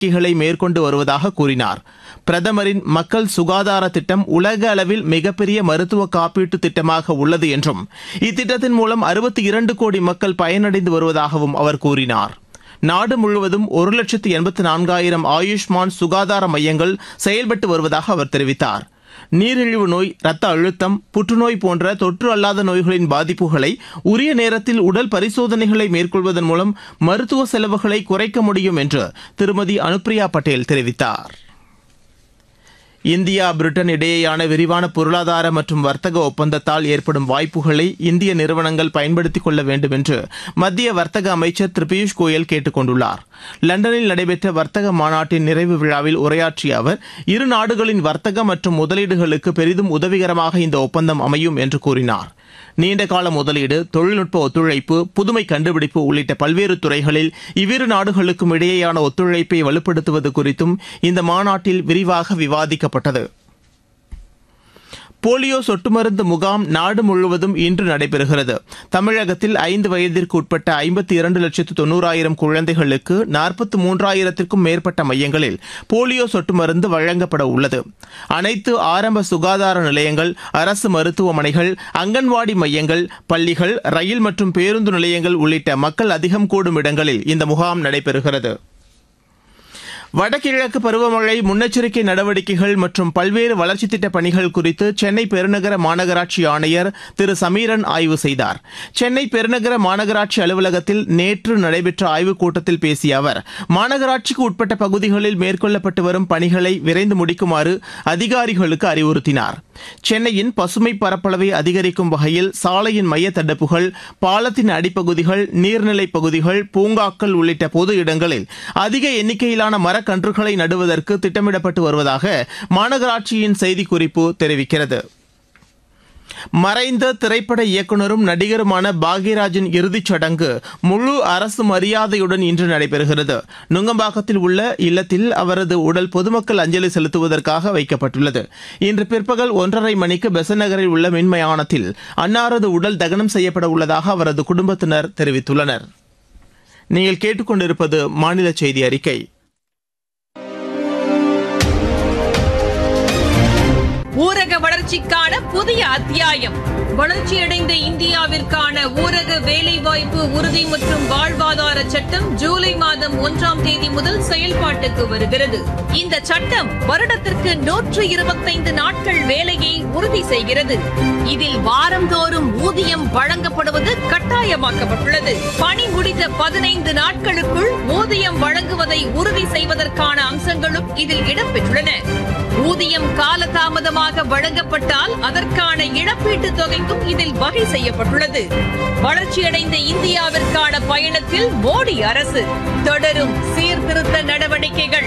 நடவடிக்கைகளை மேற்கொண்டு வருவதாக கூறினார் பிரதமரின் மக்கள் சுகாதார திட்டம் உலக அளவில் மிகப்பெரிய மருத்துவ காப்பீட்டு திட்டமாக உள்ளது என்றும் இத்திட்டத்தின் மூலம் அறுபத்தி இரண்டு கோடி மக்கள் பயனடைந்து வருவதாகவும் அவர் கூறினார் நாடு முழுவதும் ஒரு லட்சத்து எண்பத்து நான்காயிரம் ஆயுஷ்மான் சுகாதார மையங்கள் செயல்பட்டு வருவதாக அவர் தெரிவித்தார் நீரிழிவு நோய் இரத்த அழுத்தம் புற்றுநோய் போன்ற தொற்று அல்லாத நோய்களின் பாதிப்புகளை உரிய நேரத்தில் உடல் பரிசோதனைகளை மேற்கொள்வதன் மூலம் மருத்துவ செலவுகளை குறைக்க முடியும் என்று திருமதி அனுப்பிரியா பட்டேல் தெரிவித்தார் இந்தியா பிரிட்டன் இடையேயான விரிவான பொருளாதார மற்றும் வர்த்தக ஒப்பந்தத்தால் ஏற்படும் வாய்ப்புகளை இந்திய நிறுவனங்கள் பயன்படுத்திக் கொள்ள வேண்டும் என்று மத்திய வர்த்தக அமைச்சர் திரு பியூஷ் கோயல் கேட்டுக் கொண்டுள்ளார் லண்டனில் நடைபெற்ற வர்த்தக மாநாட்டின் நிறைவு விழாவில் உரையாற்றிய அவர் இரு நாடுகளின் வர்த்தக மற்றும் முதலீடுகளுக்கு பெரிதும் உதவிகரமாக இந்த ஒப்பந்தம் அமையும் என்று கூறினார் நீண்டகால முதலீடு தொழில்நுட்ப ஒத்துழைப்பு புதுமை கண்டுபிடிப்பு உள்ளிட்ட பல்வேறு துறைகளில் இவ்விரு நாடுகளுக்கும் இடையேயான ஒத்துழைப்பை வலுப்படுத்துவது குறித்தும் இந்த மாநாட்டில் விரிவாக விவாதிக்கப்பட்டது போலியோ சொட்டு மருந்து முகாம் நாடு முழுவதும் இன்று நடைபெறுகிறது தமிழகத்தில் ஐந்து வயதிற்கு உட்பட்ட ஐம்பத்தி இரண்டு லட்சத்து தொண்ணூறாயிரம் குழந்தைகளுக்கு நாற்பத்தி மூன்றாயிரத்திற்கும் மேற்பட்ட மையங்களில் போலியோ சொட்டு மருந்து வழங்கப்பட உள்ளது அனைத்து ஆரம்ப சுகாதார நிலையங்கள் அரசு மருத்துவமனைகள் அங்கன்வாடி மையங்கள் பள்ளிகள் ரயில் மற்றும் பேருந்து நிலையங்கள் உள்ளிட்ட மக்கள் அதிகம் கூடும் இடங்களில் இந்த முகாம் நடைபெறுகிறது வடகிழக்கு பருவமழை முன்னெச்சரிக்கை நடவடிக்கைகள் மற்றும் பல்வேறு வளர்ச்சித் திட்டப் பணிகள் குறித்து சென்னை பெருநகர மாநகராட்சி ஆணையர் திரு சமீரன் ஆய்வு செய்தார் சென்னை பெருநகர மாநகராட்சி அலுவலகத்தில் நேற்று நடைபெற்ற ஆய்வுக் கூட்டத்தில் பேசிய அவர் மாநகராட்சிக்கு உட்பட்ட பகுதிகளில் மேற்கொள்ளப்பட்டு வரும் பணிகளை விரைந்து முடிக்குமாறு அதிகாரிகளுக்கு அறிவுறுத்தினார் சென்னையின் பசுமை பரப்பளவை அதிகரிக்கும் வகையில் சாலையின் மைய தடுப்புகள் பாலத்தின் அடிப்பகுதிகள் நீர்நிலைப் பகுதிகள் பூங்காக்கள் உள்ளிட்ட பொது இடங்களில் அதிக எண்ணிக்கையிலான மரக்கன்றுகளை நடுவதற்கு திட்டமிடப்பட்டு வருவதாக மாநகராட்சியின் செய்திக்குறிப்பு தெரிவிக்கிறது மறைந்த திரைப்பட இயக்குனரும் நடிகருமான பாக்யராஜின் இறுதிச் சடங்கு முழு அரசு மரியாதையுடன் இன்று நடைபெறுகிறது நுங்கம்பாக்கத்தில் உள்ள இல்லத்தில் அவரது உடல் பொதுமக்கள் அஞ்சலி செலுத்துவதற்காக வைக்கப்பட்டுள்ளது இன்று பிற்பகல் ஒன்றரை மணிக்கு பெசன் நகரில் உள்ள மின்மயானத்தில் அன்னாரது உடல் தகனம் செய்யப்பட உள்ளதாக அவரது குடும்பத்தினர் தெரிவித்துள்ளனர் நீங்கள் கேட்டுக்கொண்டிருப்பது மாநில செய்தி அறிக்கை ஊரக வளர்ச்சிக்கான புதிய அத்தியாயம் வளர்ச்சியடைந்த இந்தியாவிற்கான ஊரக வேலைவாய்ப்பு உறுதி மற்றும் வாழ்வாதார சட்டம் ஜூலை மாதம் ஒன்றாம் தேதி முதல் செயல்பாட்டுக்கு வருகிறது இந்த சட்டம் வருடத்திற்கு நூற்று இருபத்தைந்து நாட்கள் வேலையை உறுதி செய்கிறது இதில் வாரந்தோறும் ஊதியம் வழங்கப்படுவது கட்டாயமாக்கப்பட்டுள்ளது பணி முடிந்த பதினைந்து நாட்களுக்குள் ஊதியம் வழங்குவதை உறுதி செய்வதற்கான அம்சங்களும் இதில் இடம்பெற்றுள்ளன ஊதியம் காலதாமதமாக வழங்கப்பட்டால் அதற்கான இழப்பீட்டுத் தொகைக்கும் இதில் வகை செய்யப்பட்டுள்ளது வளர்ச்சியடைந்த இந்தியாவிற்கான பயணத்தில் மோடி அரசு தொடரும் சீர்திருத்த நடவடிக்கைகள்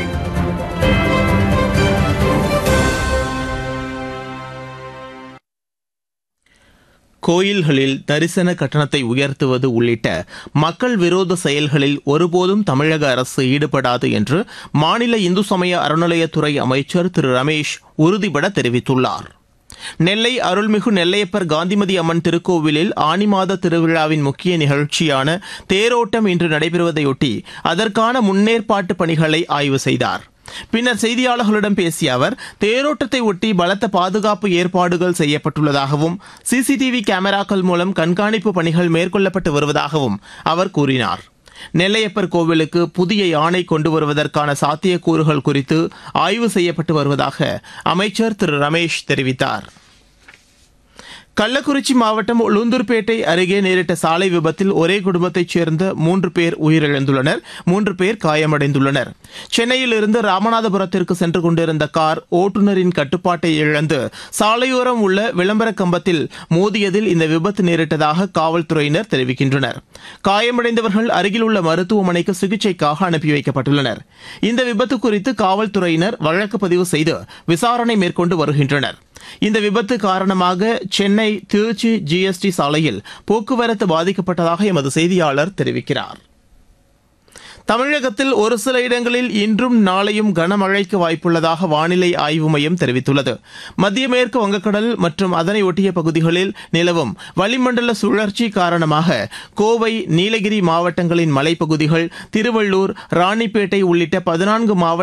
கோயில்களில் தரிசன கட்டணத்தை உயர்த்துவது உள்ளிட்ட மக்கள் விரோத செயல்களில் ஒருபோதும் தமிழக அரசு ஈடுபடாது என்று மாநில இந்து சமய அறநிலையத்துறை அமைச்சர் திரு ரமேஷ் உறுதிபட தெரிவித்துள்ளார் நெல்லை அருள்மிகு நெல்லையப்பர் காந்திமதி அம்மன் திருக்கோவிலில் ஆனி மாத திருவிழாவின் முக்கிய நிகழ்ச்சியான தேரோட்டம் இன்று நடைபெறுவதையொட்டி அதற்கான முன்னேற்பாட்டு பணிகளை ஆய்வு செய்தார் பின்னர் செய்தியாளர்களிடம் பேசிய அவர் தேரோட்டத்தை ஒட்டி பலத்த பாதுகாப்பு ஏற்பாடுகள் செய்யப்பட்டுள்ளதாகவும் சிசிடிவி கேமராக்கள் மூலம் கண்காணிப்பு பணிகள் மேற்கொள்ளப்பட்டு வருவதாகவும் அவர் கூறினார் நெல்லையப்பர் கோவிலுக்கு புதிய யானை கொண்டு வருவதற்கான சாத்தியக்கூறுகள் குறித்து ஆய்வு செய்யப்பட்டு வருவதாக அமைச்சர் திரு ரமேஷ் தெரிவித்தார் கள்ளக்குறிச்சி மாவட்டம் உளுந்தூர்பேட்டை அருகே நேரிட்ட சாலை விபத்தில் ஒரே குடும்பத்தைச் சேர்ந்த மூன்று பேர் உயிரிழந்துள்ளனர் மூன்று பேர் காயமடைந்துள்ளனர் சென்னையிலிருந்து ராமநாதபுரத்திற்கு சென்று கொண்டிருந்த கார் ஓட்டுநரின் கட்டுப்பாட்டை இழந்து சாலையோரம் உள்ள விளம்பர கம்பத்தில் மோதியதில் இந்த விபத்து நேரிட்டதாக காவல்துறையினர் தெரிவிக்கின்றனர் காயமடைந்தவர்கள் அருகில் உள்ள மருத்துவமனைக்கு சிகிச்சைக்காக அனுப்பி வைக்கப்பட்டுள்ளனர் இந்த விபத்து குறித்து காவல்துறையினர் வழக்கு பதிவு செய்து விசாரணை மேற்கொண்டு வருகின்றனர் இந்த விபத்து காரணமாக சென்னை திருச்சி ஜிஎஸ்டி சாலையில் போக்குவரத்து பாதிக்கப்பட்டதாக எமது செய்தியாளர் தெரிவிக்கிறார் தமிழகத்தில் ஒரு சில இடங்களில் இன்றும் நாளையும் கனமழைக்கு வாய்ப்புள்ளதாக வானிலை ஆய்வு மையம் தெரிவித்துள்ளது மத்திய மேற்கு வங்கக்கடல் மற்றும் அதனை ஒட்டிய பகுதிகளில் நிலவும் வளிமண்டல சுழற்சி காரணமாக கோவை நீலகிரி மாவட்டங்களின் மலைப்பகுதிகள் திருவள்ளூர் ராணிப்பேட்டை உள்ளிட்ட பதினான்கு மாவட்ட